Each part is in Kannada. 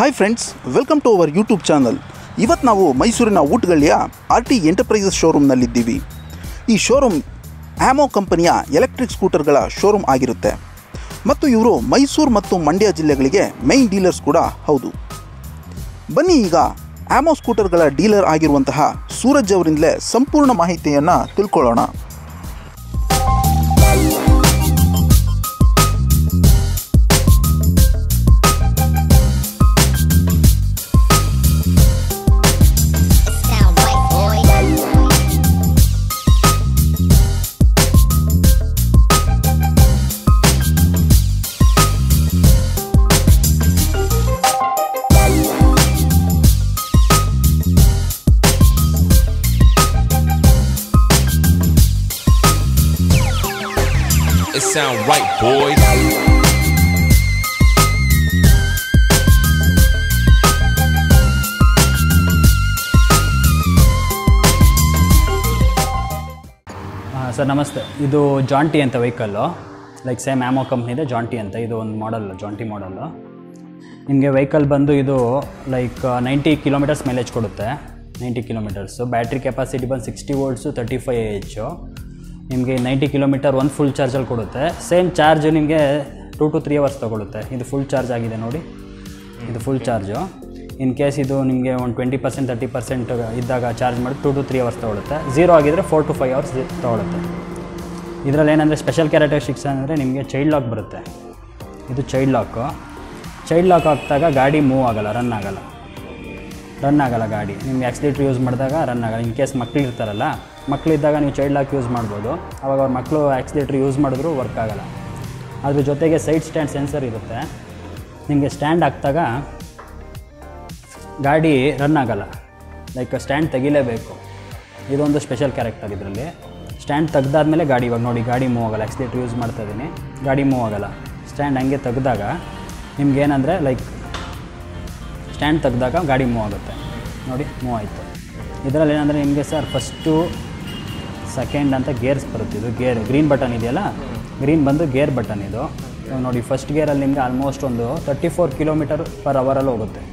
Hi friends welcome to our YouTube channel ಇವತ್ತು ನಾವು ಮೈಸೂರಿನ ಊಟಗಳ್ಳಿಯ ಆರ್ ಟಿ ಎಂಟರ್ಪ್ರೈಸಸ್ ಶೋರೂಮ್ನಲ್ಲಿದ್ದೀವಿ ಈ ಶೋರೂಮ್ ಆ್ಯಮೋ ಕಂಪನಿಯ ಎಲೆಕ್ಟ್ರಿಕ್ ಸ್ಕೂಟರ್ಗಳ ಶೋರೂಮ್ ಆಗಿರುತ್ತೆ ಮತ್ತು ಇವರು ಮೈಸೂರು ಮತ್ತು ಮಂಡ್ಯ ಜಿಲ್ಲೆಗಳಿಗೆ ಮೈನ್ ಡೀಲರ್ಸ್ ಕೂಡ ಹೌದು ಬನ್ನಿ ಈಗ ಆ್ಯಮೋ ಸ್ಕೂಟರ್ಗಳ ಡೀಲರ್ ಆಗಿರುವಂತಹ ಸೂರಜ್ ಅವರಿಂದಲೇ ಸಂಪೂರ್ಣ ಮಾಹಿತಿಯನ್ನು ತಿಳ್ಕೊಳ್ಳೋಣ Sound white boy. It sound right, boys. Sir ನಮಸ್ತೆ ಇದು ಜಾಂಟಿ ಅಂತ ವೆಹಿಕಲ್ಲು ಲೈಕ್ ಸೇಮ್ ಆ್ಯಮೋ ಕಂಪ್ನಿದೆ ಜಾಂಟಿ ಅಂತ ಇದು ಒಂದು ಮಾಡಲ್ ಜಾಂಟಿ ಮಾಡಲ್ಲು ನಿಮಗೆ ವೆಹಿಕಲ್ ಬಂದು ಇದು ಲೈಕ್ ನೈಂಟಿ ಕಿಲೋಮೀಟರ್ಸ್ ಮೈಲೇಜ್ ಕೊಡುತ್ತೆ ನೈಂಟಿ ಕಿಲೋಮೀಟರ್ಸು ಬ್ಯಾಟ್ರಿ ಕೆಪಾಸಿಟಿ ಬಂದು sixty volts thirty five H ನಿಮಗೆ ನೈಂಟಿ ಕಿಲೋಮೀಟರ್ ಒಂದು ಫುಲ್ ಚಾರ್ಜಲ್ಲಿ ಕೊಡುತ್ತೆ ಸೇಮ್ ಚಾರ್ಜ್ ನಿಮಗೆ ಟೂ ಟು ತ್ರೀ ಅವರ್ಸ್ ತೊಗೊಳುತ್ತೆ ಇದು ಫುಲ್ ಚಾರ್ಜ್ ಆಗಿದೆ ನೋಡಿ ಇದು ಫುಲ್ ಚಾರ್ಜು ಇನ್ ಕೇಸ್ ಇದು ನಿಮಗೆ ಒಂದು ಟ್ವೆಂಟಿ ಪರ್ಸೆಂಟ್ ತರ್ಟಿ ಪರ್ಸೆಂಟ್ ಇದ್ದಾಗ ಚಾರ್ಜ್ ಮಾಡಿ ಟೂ ಟು ತ್ರೀ ಅವರ್ಸ್ ತೊಗೊಳುತ್ತೆ ಝೀರೋ ಆಗಿದ್ದರೆ ಫೋರ್ ಟು ಫೈವ್ ಅವರ್ಸ್ ತೊಗೊಳುತ್ತೆ ಇದರಲ್ಲಿ ಏನಂದರೆ ಸ್ಪೆಷಲ್ ಕ್ಯಾರೆಕ್ಟರಿಸ್ಟಿಕ್ಸ್ ಅಂದರೆ ನಿಮಗೆ ಚೈಲ್ಡ್ ಲಾಕ್ ಬರುತ್ತೆ ಇದು ಚೈಲ್ಡ್ ಲಾಕು ಚೈಲ್ಡ್ ಲಾಕ್ ಹಾಕಿದಾಗ ಗಾಡಿ ಮೂವ್ ಆಗಲ್ಲ ರನ್ ಆಗಲ್ಲ ರನ್ ಆಗಲ್ಲ ಗಾಡಿ ನಿಮ್ಗೆ ಆಕ್ಸಿಲೇಟ್ರ್ ಯೂಸ್ ಮಾಡಿದಾಗ ರನ್ ಆಗಲ್ಲ ಇನ್ ಕೇಸ್ ಮಕ್ಳು ಇರ್ತಾರಲ್ಲ ಮಕ್ಳು ಇದ್ದಾಗ ನೀವು ಚೈಲ್ಡ್ ಲಾಕ್ ಯೂಸ್ ಮಾಡ್ಬೋದು ಅವಾಗ ಅವ್ರ ಮಕ್ಕಳು ಆಕ್ಸಿಲೇಟ್ರ್ ಯೂಸ್ ಮಾಡಿದ್ರು ವರ್ಕ್ ಆಗಲ್ಲ ಅದ್ರ ಜೊತೆಗೆ ಸೈಡ್ ಸ್ಟ್ಯಾಂಡ್ ಸೆನ್ಸರ್ ಇರುತ್ತೆ ನಿಮಗೆ ಸ್ಟ್ಯಾಂಡ್ ಹಾಕ್ದಾಗ ಗಾಡಿ ರನ್ ಆಗಲ್ಲ ಲೈಕ್ ಸ್ಟ್ಯಾಂಡ್ ತೆಗಿಲೇಬೇಕು ಇದೊಂದು ಸ್ಪೆಷಲ್ ಕ್ಯಾರೆಕ್ಟರ್ ಇದರಲ್ಲಿ ಸ್ಟ್ಯಾಂಡ್ ತೆಗ್ದಾದ್ಮೇಲೆ ಗಾಡಿ ಇವಾಗ ನೋಡಿ ಗಾಡಿ ಮೂವ್ ಆಗಲ್ಲ ಆಕ್ಸಿಲೇಟರ್ ಯೂಸ್ ಮಾಡ್ತಾ ಇದ್ದೀನಿ ಗಾಡಿ ಮೂವ್ ಆಗಲ್ಲ ಸ್ಟ್ಯಾಂಡ್ ಹಂಗೆ ತೆಗ್ದಾಗ ನಿಮ್ಗೇನಂದರೆ ಲೈಕ್ ಸ್ಟ್ಯಾಂಡ್ ತೆಗ್ದಾಗ ಗಾಡಿ ಮೂವ್ ಆಗುತ್ತೆ ನೋಡಿ ಮೂವ್ ಆಯಿತು ಇದರಲ್ಲಿ ಏನಂದರೆ ನಿಮಗೆ ಸರ್ ಫಸ್ಟು ಸೆಕೆಂಡ್ ಅಂತ ಗೇರ್ಸ್ ಬರುತ್ತೆ ಇದು ಗೇರ್ ಗ್ರೀನ್ ಬಟನ್ ಇದೆಯಲ್ಲ ಗ್ರೀನ್ ಬಂದು ಗೇರ್ ಬಟನ್ ಇದು ಇವಾಗ ನೋಡಿ ಫಸ್ಟ್ ಗೇರಲ್ಲಿ ನಿಮಗೆ ಆಲ್ಮೋಸ್ಟ್ ಒಂದು ತರ್ಟಿ ಫೋರ್ ಕಿಲೋಮೀಟರ್ ಪರ್ ಅವರಲ್ಲಿ ಹೋಗುತ್ತೆ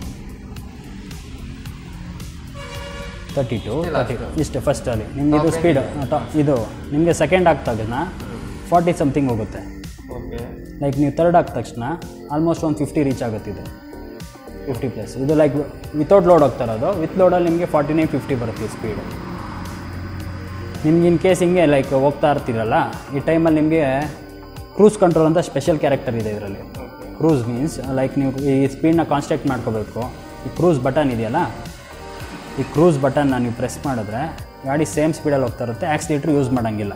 ತರ್ಟಿ ಟು ತರ್ಟಿ ಇಷ್ಟೇ ಫಸ್ಟಲ್ಲಿ ನಿಮ್ಗೆ ಇದು ಸ್ಪೀಡ್ ಇದು ನಿಮಗೆ ಸೆಕೆಂಡ್ ಹಾಕಿದ ತಕ್ಷಣ ಫಾರ್ಟಿ ಸಮಥಿಂಗ್ ಹೋಗುತ್ತೆ ಲೈಕ್ ನೀವು ತರ್ಡ್ ಹಾಕಿದ ತಕ್ಷಣ ಆಲ್ಮೋಸ್ಟ್ ಒಂದು ಫಿಫ್ಟಿ ರೀಚ್ ಆಗುತ್ತೆ ಇದು ಫಿಫ್ಟಿ ಪ್ಲಸ್ ಇದು ಲೈಕ್ ವಿತೌಟ್ ಲೋಡ್ ಹೋಗ್ತಾ ಇರೋದು ವಿತ್ ಲೋಡಲ್ಲಿ ನಿಮಗೆ ಫಾರ್ಟಿ ನೈನ್ ಫಿಫ್ಟಿ ಬರುತ್ತೆ ಸ್ಪೀಡು ನಿಮ್ಗೆ ಇನ್ ಕೇಸ್ ಹಿಂಗೆ ಲೈಕ್ ಹೋಗ್ತಾ ಇರ್ತೀರಲ್ಲ ಈ ಟೈಮಲ್ಲಿ ನಿಮಗೆ ಕ್ರೂಸ್ ಕಂಟ್ರೋಲ್ ಅಂತ ಸ್ಪೆಷಲ್ ಕ್ಯಾರೆಕ್ಟರ್ ಇದೆ ಇದರಲ್ಲಿ ಕ್ರೂಸ್ ಮೀನ್ಸ್ ಲೈಕ್ ನೀವು ಈ ಸ್ಪೀಡ್ನ ಕಾನ್ಸ್ಟ್ಯಾಕ್ಟ್ ಮಾಡ್ಕೋಬೇಕು ಈ ಕ್ರೂಸ್ ಬಟನ್ ಇದೆಯಲ್ಲ ಈ ಕ್ರೂಸ್ ಬಟನ್ನ ನೀವು ಪ್ರೆಸ್ ಮಾಡಿದ್ರೆ ಗಾಡಿ ಸೇಮ್ ಸ್ಪೀಡಲ್ಲಿ ಹೋಗ್ತಾ ಇರುತ್ತೆ ಆಕ್ಸಿಲೇಟ್ರ್ ಯೂಸ್ ಮಾಡೋಂಗಿಲ್ಲ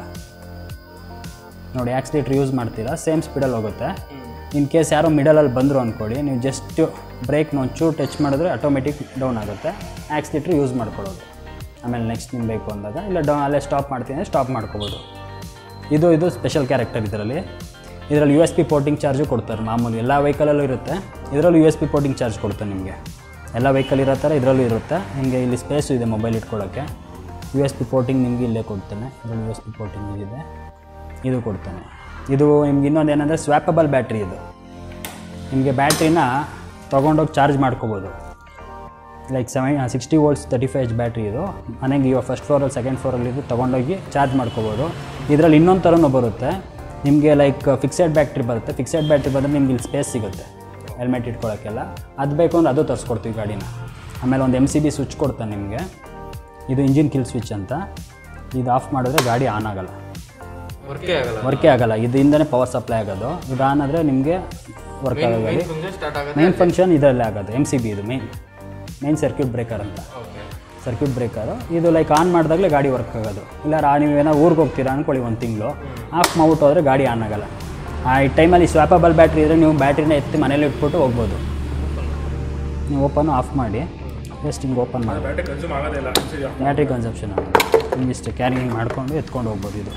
ನೋಡಿ ಆಕ್ಸಿಲೇಟ್ರ್ ಯೂಸ್ ಮಾಡ್ತೀರಾ ಸೇಮ್ ಸ್ಪೀಡಲ್ಲಿ ಹೋಗುತ್ತೆ ಇನ್ ಕೇಸ್ ಯಾರೋ ಮಿಡಲಲ್ಲಿ ಬಂದರು ಅಂದ್ಕೊಳ್ಳಿ ನೀವು ಜಸ್ಟ್ ಬ್ರೇಕ್ನ ಒಂಚೂರು ಟಚ್ ಮಾಡಿದ್ರೆ ಆಟೋಮೆಟಿಕ್ ಡೌನ್ ಆಗುತ್ತೆ ಆಕ್ಸಿಲೇಟ್ರ್ ಯೂಸ್ ಮಾಡ್ಕೊಳ್ಳೋದು ಆಮೇಲೆ ನೆಕ್ಸ್ಟ್ ನಿಮ್ಗೆ ಬೇಕು ಅಂದಾಗ ಇಲ್ಲ ಡೌನ್ ಅಲ್ಲೇ ಸ್ಟಾಪ್ ಮಾಡ್ತೀನಿ ಸ್ಟಾಪ್ ಮಾಡ್ಕೋಬೋದು ಇದು ಇದು ಸ್ಪೆಷಲ್ ಕ್ಯಾರೆಕ್ಟರ್ ಇದರಲ್ಲಿ ಇದರಲ್ಲಿ U S B porting charge ಕೊಡ್ತಾರೆ ಮಾಮೂಲಿ ಎಲ್ಲ ವೆಹಿಕಲಲ್ಲೂ ಇರುತ್ತೆ ಇದರಲ್ಲೂ U S B porting charge ಕೊಡ್ತಾರೆ ನಿಮಗೆ ಎಲ್ಲ ವೆಹಿಕಲ್ ಇರೋ ಥರ ಇದರಲ್ಲೂ ಇರುತ್ತೆ ನಿಮಗೆ ಇಲ್ಲಿ ಸ್ಪೇಸು ಇದೆ ಮೊಬೈಲ್ ಇಟ್ಕೊಳ್ಳೋಕ್ಕೆ ಯು ಎಸ್ ಪಿ ಪೋರ್ಟಿಂಗ್ ನಿಮಗೆ ಇಲ್ಲೇ ಕೊಡ್ತಾನೆ ಇದರಲ್ಲಿ ಯು ಎಸ್ ಪಿ ಪೋರ್ಟಿಂಗ್ ಇದೆ ಇದು ಕೊಡ್ತಾನೆ ಇದು ನಿಮ್ಗೆ ಇನ್ನೊಂದು ಏನಂದರೆ ಸ್ವ್ಯಾಪಬಲ್ ಬ್ಯಾಟ್ರಿ ಇದು ನಿಮಗೆ ಬ್ಯಾಟ್ರಿನ ತೊಗೊಂಡೋಗಿ ಚಾರ್ಜ್ ಮಾಡ್ಕೋಬೋದು like seven sixty volts thirty five H battery ಇದು ಮನೆಗೆ ಇವಾಗ ಫಸ್ಟ್ ಫ್ಲೋರಲ್ಲಿ ಸೆಕೆಂಡ್ ಫ್ಲೋರಲ್ಲಿ ಇದು ತೊಗೊಂಡೋಗಿ ಚಾರ್ಜ್ ಮಾಡ್ಕೋಬೋದು ಇದರಲ್ಲಿ ಇನ್ನೊಂದು ಥರನೂ ಬರುತ್ತೆ ನಿಮಗೆ ಲೈಕ್ ಫಿಕ್ಸೆಡ್ ಬ್ಯಾಟ್ರಿ ಬರುತ್ತೆ ಫಿಕ್ಸೆಡ್ ಬ್ಯಾಟ್ರಿ ಬಂದರೆ ನಿಮ್ಗೆ ಇಲ್ಲಿ ಸ್ಪೇಸ್ ಸಿಗುತ್ತೆ ಹೆಲ್ಮೆಟ್ ಇಟ್ಕೊಳ್ಳೋಕ್ಕೆಲ್ಲ ಅದು ಬೇಕು ಅಂದ್ರೆ ಅದು ತರಿಸ್ಕೊಡ್ತೀವಿ ಗಾಡಿನ ಆಮೇಲೆ ಒಂದು ಎಮ್ ಸಿ ಬಿ ಸ್ವಿಚ್ ಕೊಡ್ತಾನೆ ನಿಮಗೆ ಇದು ಇಂಜಿನ್ ಕಿಲ್ ಸ್ವಿಚ್ ಅಂತ ಇದು ಆಫ್ ಮಾಡಿದ್ರೆ ಗಾಡಿ ಆನ್ ಆಗಲ್ಲ ವರ್ಕೇ ಆಗಲ್ಲ ವರ್ಕೇ ಆಗಲ್ಲ ಇದರಿಂದನೇ ಪವರ್ ಸಪ್ಲೈ ಆಗೋದು ಇದು ಆನ್ ಆದರೆ ನಿಮಗೆ ವರ್ಕ್ ಆಗೋ ಗಾಡಿ ಫಂಕ್ಷನ್ ಸ್ಟಾರ್ಟ್ ಆಗುತ್ತೆ ಮೈನ್ ಫಂಕ್ಷನ್ ಇದರಲ್ಲೇ ಆಗೋದು ಎಮ್ ಸಿ ಬಿ ಇದು ಮೈನ್ ಮೈನ್ ಸರ್ಕ್ಯೂಟ್ ಬ್ರೇಕರ್ ಅಂತ ಓಕೆ ಸರ್ಕ್ಯೂಟ್ ಬ್ರೇಕರು ಇದು ಲೈಕ್ ಆನ್ ಮಾಡಿದಾಗಲೇ ಗಾಡಿ ವರ್ಕ್ ಆಗೋದು ಇಲ್ಲ ರಾ ನೀವು ಏನೋ ಊರಿಗೆ ಹೋಗ್ತೀರಾ ಅಂದ್ಕೊಳ್ಳಿ ಒಂದು ತಿಂಗಳು ಆಫ್ ಮಾಡ್ಬಿಟ್ಟು ಹೋದರೆ ಗಾಡಿ ಆನ್ ಆಗಲ್ಲ ಆ ಈ ಟೈಮಲ್ಲಿ ಸ್ವಾಪಬಲ್ ಬ್ಯಾಟ್ರಿ ಇದ್ದರೆ ನೀವು ಬ್ಯಾಟ್ರಿನ ಎತ್ತಿ ಮನೇಲಿ ಇಟ್ಬಿಟ್ಟು ಹೋಗ್ಬೋದು ನೀವು ಓಪನ್ ಆಫ್ ಮಾಡಿ ಜಸ್ಟ್ ಹಿಂಗೆ ಓಪನ್ ಮಾಡಿ ಬ್ಯಾಟ್ರಿ ಕನ್ಸಪ್ಷನ್ ನಿಮ್ಗೆ ಇಷ್ಟು ಕ್ಯಾರಿಂಗ್ ಮಾಡಿಕೊಂಡು ಎತ್ಕೊಂಡು ಹೋಗ್ಬೋದು ಇದು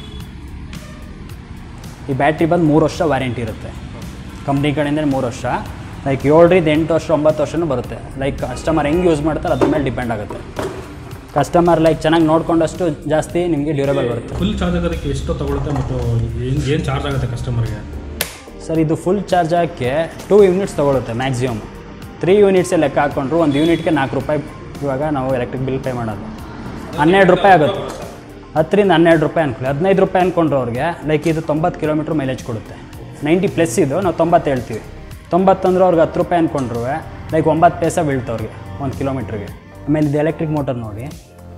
ಈ ಬ್ಯಾಟ್ರಿ ಬಂದು ಮೂರು ವರ್ಷ ವ್ಯಾರಂಟಿ ಇರುತ್ತೆ ಕಂಪ್ನಿ ಕಡೆಯಿಂದ ಮೂರು ವರ್ಷ ಲೈಕ್ ಏಳರಿಂದ ಎಂಟು ವರ್ಷ ಒಂಬತ್ತು ವರ್ಷನೂ ಬರುತ್ತೆ ಲೈಕ್ ಕಸ್ಟಮರ್ ಹೆಂಗೆ ಯೂಸ್ ಮಾಡ್ತಾರೆ ಅದ್ರ ಮೇಲೆ ಡಿಪೆಂಡ್ ಆಗುತ್ತೆ ಕಸ್ಟಮರ್ ಲೈಕ್ ಚೆನ್ನಾಗಿ ನೋಡ್ಕೊಂಡಷ್ಟು ಜಾಸ್ತಿ ನಿಮಗೆ ಡ್ಯೂರೇಬಲ್ ಬರುತ್ತೆ ಫುಲ್ ಚಾರ್ಜ್ ಆಗೋದಕ್ಕೆ ಎಷ್ಟು ತಗೊಳುತ್ತೆ ಮತ್ತು ಏನು ಏನು ಚಾರ್ಜ್ ಆಗುತ್ತೆ ಕಸ್ಟಮರ್ಗೆ ಸರ್ ಇದು ಫುಲ್ ಚಾರ್ಜ್ ಹಾಕಿ ಟೂ ಯೂನಿಟ್ಸ್ ತೊಗೊಳುತ್ತೆ ಮ್ಯಾಕ್ಸಿಮಮ್ ತ್ರೀ ಯೂನಿಟ್ಸೇ ಲೆಕ್ಕ ಹಾಕ್ಕೊಂಡ್ರು ಒಂದು ಯೂನಿಟ್ಗೆ ನಾಲ್ಕು ರೂಪಾಯಿ ಇವಾಗ ನಾವು ಎಲೆಕ್ಟ್ರಿಕ್ ಬಿಲ್ ಪೇ ಮಾಡೋದು ಹನ್ನೆರಡು ರೂಪಾಯಿ ಆಗುತ್ತೆ ಹತ್ತರಿಂದ ಹನ್ನೆರಡು ರೂಪಾಯಿ ಅನ್ಕೊಳ್ಳಿ ಹದಿನೈದು ರೂಪಾಯಿ ಅಂದ್ಕೊಂಡ್ರು ಅವ್ರಿಗೆ ಲೈಕ್ ಇದು ತೊಂಬತ್ತು ಕಿಲೋಮೀಟ್ರ್ ಮೈಲೇಜ್ ಕೊಡುತ್ತೆ ನೈಂಟಿ ಪ್ಲಸ್ ಇದು ನಾವು ತೊಂಬತ್ತು ಹೇಳ್ತೀವಿ ತೊಂಬತ್ತಂದ್ರೆ ಅವ್ರಿಗೆ ಹತ್ತು ರೂಪಾಯಿ ಅಂದ್ಕೊಂಡ್ರು ಲೈಕ್ ಒಂಬತ್ತು ಪೈಸೆ ಬೀಳ್ತು ಅವ್ರಿಗೆ ಒಂದು ಕಿಲೋಮೀಟ್ರಿಗೆ ಆಮೇಲೆ ಇದು ಎಲೆಕ್ಟ್ರಿಕ್ ಮೋಟರ್ ನೋಡಿ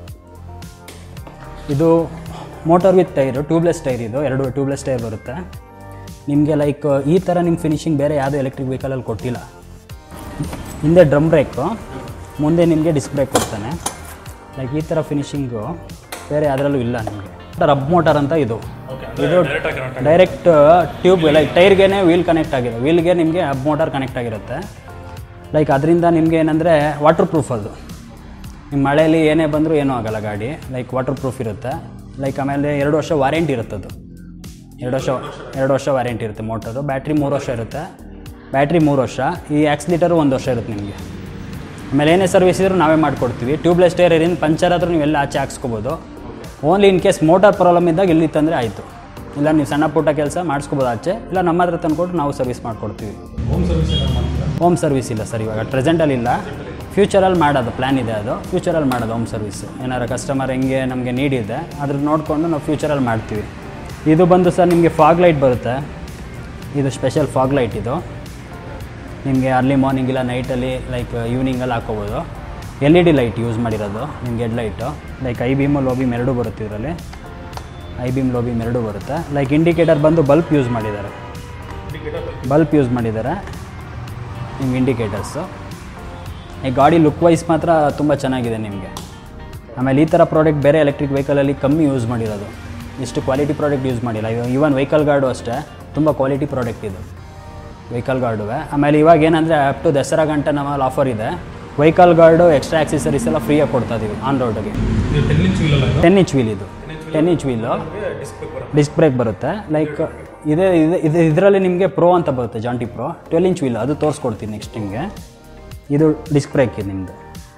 ಇದು motor with tyre tubeless tyre ಇದು ಎರಡು ಟ್ಯೂಬ್ಲೆಸ್ ಟೈರ್ ಬರುತ್ತೆ ನಿಮಗೆ ಲೈಕ್ ಈ ಥರ ನಿಮ್ಮ ಫಿನಿಶಿಂಗ್ ಬೇರೆ ಯಾವುದೋ ಎಲೆಕ್ಟ್ರಿಕ್ ವೆಹಿಕಲಲ್ಲಿ ಕೊಟ್ಟಿಲ್ಲ ಹಿಂದೆ ಡ್ರಮ್ ಬ್ರೇಕು ಮುಂದೆ ನಿಮಗೆ ಡಿಸ್ಕ್ ಬ್ರೇಕ್ ಕೊಡ್ತಾನೆ ಲೈಕ್ ಈ ಥರ ಫಿನಿಶಿಂಗು ಬೇರೆ ಯಾವುದ್ರಲ್ಲೂ ಇಲ್ಲ ನಿಮಗೆ ರಬ್ ಮೋಟರ್ ಅಂತ ಇದು ಇದು ಡೈರೆಕ್ಟ್ ಟ್ಯೂಬ್ ಲೈಕ್ ಟೈರ್ಗೆ ವೀಲ್ ಕನೆಕ್ಟ್ ಆಗಿದೆ ವೀಲ್ಗೆ ನಿಮಗೆ ಹಬ್ ಮೋಟರ್ ಕನೆಕ್ಟ್ ಆಗಿರುತ್ತೆ ಲೈಕ್ ಅದರಿಂದ ನಿಮಗೆ ಏನಂದರೆ ವಾಟರ್ ಪ್ರೂಫ್ ಅದು ನಿಮ್ಮ ಮಳೆಯಲ್ಲಿ ಏನೇ ಬಂದರೂ ಏನೂ ಆಗಲ್ಲ ಗಾಡಿ ಲೈಕ್ ವಾಟರ್ ಪ್ರೂಫ್ ಇರುತ್ತೆ ಲೈಕ್ ಆಮೇಲೆ ಎರಡು ವರ್ಷ ವಾರಂಟಿ ಇರುತ್ತೆ ಅದು ಎರಡು ವರ್ಷ ಎರಡು ವರ್ಷ ವಾರಂಟಿ ಇರುತ್ತೆ ಮೋಟರು ಬ್ಯಾಟ್ರಿ ಮೂರು ವರ್ಷ ಇರುತ್ತೆ ಬ್ಯಾಟ್ರಿ ಮೂರು ವರ್ಷ ಈ ಆಕ್ಸಿಲೀಟರು ಒಂದು ವರ್ಷ ಇರುತ್ತೆ ನಿಮಗೆ ಆಮೇಲೆ ಏನೇ ಸರ್ವಿಸ್ ಇದ್ರೂ ನಾವೇ ಮಾಡಿಕೊಡ್ತೀವಿ ಟ್ಯೂಬ್ಲೆಸ್ ಟೈರ್ ಇರಿಂದ ಪಂಚರ್ ಆದರೂ ನೀವು ಎಲ್ಲ ಆಚೆ ಹಾಕ್ಸ್ಕೊಬೋದು only in case motor problem ಇದ್ದಾಗ ಎಲ್ಲಿ ತಂದರೆ ಆಯಿತು ಇಲ್ಲ ನೀವು ಸಣ್ಣ ಪುಟ್ಟ ಕೆಲಸ ಮಾಡಿಸ್ಕೋಬೋದು ಆಚೆ ಇಲ್ಲ ನಮ್ಮ ಹತ್ರ ತಂದ್ಕೊಟ್ಟು ನಾವು ಸರ್ವಿಸ್ ಮಾಡಿಕೊಡ್ತೀವಿ ಹೋಮ್ ಸರ್ವಿಸ್ ಎಲ್ಲ ಮಾಡ್ತೀರಾ ಹೋಮ್ ಸರ್ವಿಸ್ ಇಲ್ಲ ಸರ್ ಇವಾಗ ಪ್ರೆಸೆಂಟಲ್ಲಿ ಇಲ್ಲ ಫ್ಯೂಚರಲ್ಲಿ ಮಾಡೋದು ಪ್ಲ್ಯಾನ್ ಇದೆ ಅದು ಫ್ಯೂಚರಲ್ಲಿ ಮಾಡೋದು ಹೋಮ್ ಸರ್ವಿಸ್ ಏನಾರು ಕಸ್ಟಮರ್ ಹೆಂಗೆ ನಮಗೆ ನೀಡ್ ಇದೆ ಅದ್ರ ನೋಡಿಕೊಂಡು ನಾವು ಫ್ಯೂಚರಲ್ಲಿ ಮಾಡ್ತೀವಿ ಇದು ಬಂದು ಸರ್ ನಿಮಗೆ ಫಾಗ್ ಲೈಟ್ ಬರುತ್ತೆ ಇದು ಸ್ಪೆಷಲ್ ಫಾಗ್ ಲೈಟ್ ಇದು ನಿಮಗೆ ಅರ್ಲಿ ಮಾರ್ನಿಂಗ್ ಇಲ್ಲ ನೈಟಲ್ಲಿ ಲೈಕ್ ಈವ್ನಿಂಗಲ್ಲಿ ಹಾಕೋಬೋದು L E D light use ಮಾಡಿರೋದು ನಿಮ್ಗೆ headlight like high beam low beam ಎರಡೂ ಬರುತ್ತೆ ಇದರಲ್ಲಿ ಐ ಬೀಮ್ ಲೋ ಬೀಮ್ ಎರಡೂ ಬರುತ್ತೆ ಲೈಕ್ ಇಂಡಿಕೇಟರ್ ಬಂದು ಬಲ್ಪ್ ಯೂಸ್ ಮಾಡಿದ್ದಾರೆ ಬಲ್ಪ್ ಯೂಸ್ ಮಾಡಿದ್ದಾರೆ ನಿಮ್ಗೆ ಇಂಡಿಕೇಟರ್ಸು ಈ ಗಾಡಿ ಲುಕ್ ವೈಸ್ ಮಾತ್ರ ತುಂಬ ಚೆನ್ನಾಗಿದೆ ನಿಮಗೆ ಆಮೇಲೆ ಈ ಥರ ಪ್ರಾಡಕ್ಟ್ ಬೇರೆ ಎಲೆಕ್ಟ್ರಿಕ್ ವೆಹಿಕಲಲ್ಲಿ ಕಮ್ಮಿ ಯೂಸ್ ಮಾಡಿರೋದು ಇಷ್ಟು ಕ್ವಾಲಿಟಿ ಪ್ರಾಡಕ್ಟ್ ಯೂಸ್ ಮಾಡಿಲ್ಲ ಈವನ್ ವೆಹಿಕಲ್ ಗಾರ್ಡು ಅಷ್ಟೇ ತುಂಬ ಕ್ವಾಲಿಟಿ ಪ್ರಾಡಕ್ಟ್ ಇದು ವೆಹಿಕಲ್ ಗಾರ್ಡುವೆ ಆಮೇಲೆ ಇವಾಗ ಏನಂದರೆ ಅಪ್ ಟು ದಸರಾ ಗಂಟೆ ನಮ್ಮಲ್ಲಿ ಆಫರ್ ಇದೆ ವೆಹಿಕಲ್ ಗಾರ್ಡು ಎಕ್ಸ್ಟ್ರಾ ಆಕ್ಸೆಸರೀಸ್ ಎಲ್ಲ ಫ್ರೀಯಾಗಿ ಕೊಡ್ತಾ ಇದೀವಿ ಆನ್ ರೋಡ್ಗೆ ಇದು ಟೆನ್ ಇಂಚ್ ವೀಲ್ ಅಲ್ಲ ಇದು ಟೆನ್ ಇಂಚ್ ವೀಲ್ ಇದು ten inch wheel disc brake ಬರುತ್ತೆ ಲೈಕ್ ಇದೇ ಇದು ಇದು ಇದರಲ್ಲಿ ನಿಮಗೆ ಪ್ರೋ ಅಂತ ಬರುತ್ತೆ Jaunty pro twelve inch wheel ಅದು ತೋರಿಸ್ಕೊಡ್ತೀನಿ ನೆಕ್ಸ್ಟ್ ನಿಮಗೆ ಇದು ಡಿಸ್ಕ್ ಬ್ರೇಕ್ ಇದು ನಿಮ್ಮದು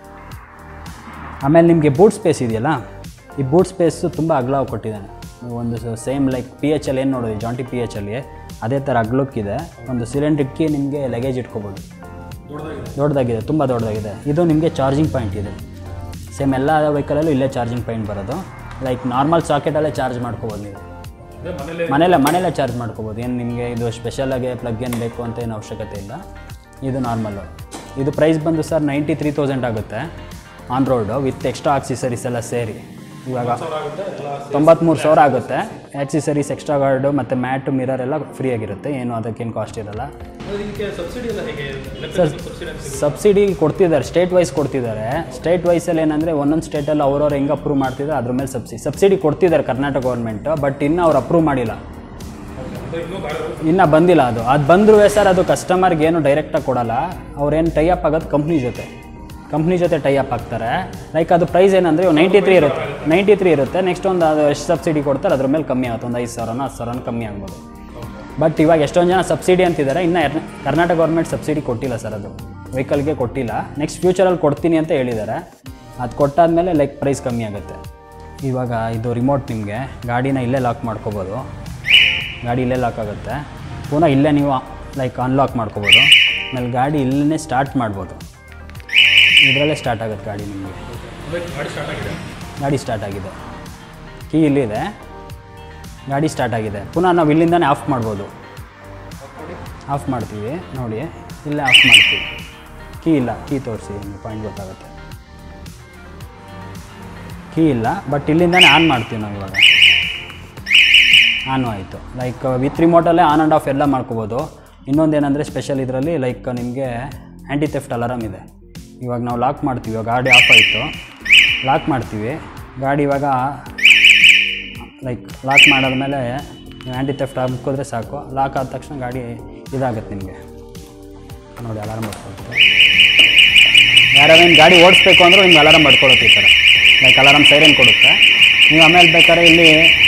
ಆಮೇಲೆ ನಿಮಗೆ ಬೂಟ್ ಸ್ಪೇಸ್ ಇದೆಯಲ್ಲ ಈ ಬೂಟ್ ಸ್ಪೇಸು ತುಂಬ ಅಗಲ ಕೊಟ್ಟಿದ್ದಾನೆ ನೀವು ಒಂದು ಸೇಮ್ ಲೈಕ್ ಪಿ ಎಚ್ ಅಲ್ಲಿ ಏನು ನೋಡೋದು ಜಾಂಟಿ ಪಿ ಎಚ್ ಅಲ್ಲಿ ಅದೇ ಥರ ಅಗ್ಲಕ್ಕಿದೆ ಒಂದು ಸಿಲಿಂಡ್ರಿಕ್ಕೆ ನಿಮಗೆ ಲಗೇಜ್ ಇಟ್ಕೋಬೋದು ದೊಡ್ಡದಾಗಿದೆ ತುಂಬ ದೊಡ್ಡದಾಗಿದೆ ಇದು ನಿಮಗೆ ಚಾರ್ಜಿಂಗ್ ಪಾಯಿಂಟ್ ಇದೆ ಸೇಮ್ ಎಲ್ಲ ವೆಹಿಕಲಲ್ಲೂ ಇಲ್ಲೇ ಚಾರ್ಜಿಂಗ್ ಪಾಯಿಂಟ್ ಬರೋದು ಲೈಕ್ ನಾರ್ಮಲ್ ಸಾಕೆಟಲ್ಲೇ ಚಾರ್ಜ್ ಮಾಡ್ಕೋಬೋದು ನೀವು ಮನೇಲೆ ಮನೇಲೆ ಚಾರ್ಜ್ ಮಾಡ್ಕೋಬೋದು ಏನು ನಿಮಗೆ ಇದು ಸ್ಪೆಷಲಾಗಿ ಪ್ಲಗ್ ಏನು ಬೇಕು ಅಂತ ಏನು ಅವಶ್ಯಕತೆ ಇಲ್ಲ ಇದು ನಾರ್ಮಲ್ಲು ಇದು ಪ್ರೈಸ್ ಬಂದು ಸರ್ ನೈಂಟಿ ತ್ರೀ ತೌಸಂಡ್ ಆಗುತ್ತೆ on road with extra accessories ಎಲ್ಲ ಸೇರಿ ಇವಾಗ ತೊಂಬತ್ತ್ಮೂರು ಸಾವಿರ ಆಗುತ್ತೆ ಆಕ್ಸಿಸರೀಸ್ ಎಕ್ಸ್ಟ್ರಾ ಗಾರ್ಡು ಮತ್ತು ಮ್ಯಾಟು ಮಿರರ್ ಎಲ್ಲ ಫ್ರೀ ಆಗಿರುತ್ತೆ ಏನು ಅದಕ್ಕೇನು ಕಾಸ್ಟ್ ಇರಲ್ಲ ಇದಕ್ಕೆ ಸಬ್ಸಿಡಿ ಎಲ್ಲ ಹೇಗೆ ಸರ್ ಸಬ್ಸಿಡಿ ಕೊಡ್ತಿದ್ದಾರೆ ಸ್ಟೇಟ್ ವೈಸ್ ಕೊಡ್ತಿದ್ದಾರೆ ಸ್ಟೇಟ್ ವೈಸಲ್ಲಿ ಏನಂದರೆ ಒಂದೊಂದು ಸ್ಟೇಟಲ್ಲಿ ಅವ್ರವ್ರು ಹೆಂಗೆ ಅಪ್ರೂವ್ ಮಾಡ್ತಿದ್ದಾರೆ ಅದ್ರ ಮೇಲೆ ಸಬ್ಸಿಡಿ ಸಬ್ಸಿಡಿ ಕೊಡ್ತಿದ್ದಾರೆ ಕರ್ನಾಟಕ ಗೌರ್ಮೆಂಟ್ ಬಟ್ ಇನ್ನೂ ಅವ್ರು ಅಪ್ರೂವ್ ಮಾಡಿಲ್ಲ ಇನ್ನೂ ಬಂದಿಲ್ಲ ಅದು ಅದು ಬಂದರೂ ಸರ್ ಅದು ಕಸ್ಟಮರ್ಗೆ ಏನು ಡೈರೆಕ್ಟಾಗಿ ಕೊಡಲ್ಲ ಅವ್ರೇನು ಟೈ ಅಪ್ ಆಗೋದು ಕಂಪ್ನಿ ಜೊತೆ ಕಂಪ್ನಿ ಜೊತೆ ಟೈ ಅಪ್ ಆಗ್ತಾರೆ ಲೈಕ್ ಅದು ಪ್ರೈಸ್ ಏನಂದರೆ ನೈಂಟಿ ತ್ರೀ ಇರುತ್ತೆ ನೈಂಟಿ ತ್ರೀ ಇರುತ್ತೆ ನೆಕ್ಸ್ಟ್ ಒಂದು ಅದು ಎಷ್ಟು ಸಬ್ಸಿಡಿ ಕೊಡ್ತಾರೆ ಅದ್ರ ಮೇಲೆ ಕಮ್ಮಿ ಆಗುತ್ತೆ ಒಂದು ಐದು ಸಾವಿರನೋ ಹತ್ತು ಸಾವಿರನೋ ಕಮ್ಮಿ ಆಗ್ಬೋದು ಬಟ್ ಇವಾಗ ಎಷ್ಟೊಂದು ಜನ ಸಬ್ಸಿಡಿ ಅಂತಿದ್ದಾರೆ ಇನ್ನು ಎರ್- ಕರ್ನಾಟಕ ಗೌರ್ಮೆಂಟ್ ಸಬ್ಸಿಡಿ ಕೊಟ್ಟಿಲ್ಲ ಸರ್ ಅದು ವೆಹಿಕಲ್ಗೆ ಕೊಟ್ಟಿಲ್ಲ ನೆಕ್ಸ್ಟ್ ಫ್ಯೂಚರಲ್ಲಿ ಕೊಡ್ತೀನಿ ಅಂತ ಹೇಳಿದ್ದಾರೆ ಅದು ಕೊಟ್ಟಾದಮೇಲೆ ಲೈಕ್ ಪ್ರೈಸ್ ಕಮ್ಮಿ ಆಗುತ್ತೆ ಇವಾಗ ಇದು ರಿಮೋಟ್ ನಿಮಗೆ ಗಾಡಿನ ಇಲ್ಲೇ ಲಾಕ್ ಮಾಡ್ಕೋಬೋದು ಗಾಡಿ ಇಲ್ಲೇ ಲಾಕ್ ಆಗುತ್ತೆ ಪುನಃ ಇಲ್ಲೇ ನೀವು ಲೈಕ್ ಅನ್ಲಾಕ್ ಮಾಡ್ಕೋಬೋದು ಆಮೇಲೆ ಗಾಡಿ ಇಲ್ಲೇ ಸ್ಟಾರ್ಟ್ ಮಾಡ್ಬೋದು ಇದರಲ್ಲೇ ಸ್ಟಾರ್ಟ್ ಆಗುತ್ತೆ ಗಾಡಿ ನಿಮಗೆ ಗಾಡಿ ಸ್ಟಾರ್ಟ್ ಆಗಿದೆ ಗಾಡಿ ಸ್ಟಾರ್ಟ್ ಆಗಿದೆ ಕೀ ಇಲ್ಲಿದೆ ಗಾಡಿ ಸ್ಟಾರ್ಟ್ ಆಗಿದೆ ಪುನಃ ನಾವು ಇಲ್ಲಿಂದನೇ ಆಫ್ ಮಾಡ್ಬೋದು ಆಫ್ ಮಾಡ್ತೀವಿ ನೋಡಿ ಇಲ್ಲೇ ಆಫ್ ಮಾಡ್ತೀವಿ ಕೀ ಇಲ್ಲ ಕೀ ತೋರಿಸಿ ನಿಮಗೆ ಪಾಯಿಂಟ್ ಗೊತ್ತಾಗುತ್ತೆ ಕೀ ಇಲ್ಲ ಬಟ್ ಇಲ್ಲಿಂದನೇ ಆನ್ ಮಾಡ್ತೀವಿ ನಾವು ಇವಾಗ ಆನು ಆಯಿತು ಲೈಕ್ ವಿತ್ ರಿಮೋಟಲ್ಲೇ ಆನ್ ಆ್ಯಂಡ್ ಆಫ್ ಎಲ್ಲ ಮಾಡ್ಕೋಬೋದು ಇನ್ನೊಂದು ಏನಂದರೆ ಸ್ಪೆಷಲ್ ಇದರಲ್ಲಿ ಲೈಕ್ ನಿಮಗೆ ಆ್ಯಂಟಿ ಥೆಫ್ಟ್ ಅಲಾರಮ್ ಇದೆ ಇವಾಗ ನಾವು ಲಾಕ್ ಮಾಡ್ತೀವಿ ಇವಾಗ ಗಾಡಿ ಆಫ್ ಆಯಿತು ಲಾಕ್ ಮಾಡ್ತೀವಿ ಗಾಡಿ ಇವಾಗ ಲೈಕ್ ಲಾಕ್ ಮಾಡಾದ್ಮೇಲೆ ನೀವು ಆ್ಯಂಟಿ ಥೆಫ್ಟ್ ಹಾಕಿದ್ರೆ ಸಾಕು ಲಾಕ್ ಆದ ತಕ್ಷಣ ಗಾಡಿ ಇದಾಗುತ್ತೆ ನಿಮಗೆ ನೋಡಿ ಅಲಾರಮ್ ಬರ್ಕೊಳುತ್ತೆ ಯಾರ್ಯಾರೇನು ಗಾಡಿ ಓಡಿಸ್ಬೇಕು ಅಂದರೂ ನಿಮ್ಗೆ ಅಲಾರಮ್ ಬಡ್ಕೊಳುತ್ತೆ ಈ ಥರ ಲೈಕ್ ಅಲಾರಮ್ ಸೈರನ್ ಕೊಡುತ್ತೆ ನೀವು ಆಮೇಲೆ ಬೇಕಾದ್ರೆ ಇಲ್ಲಿ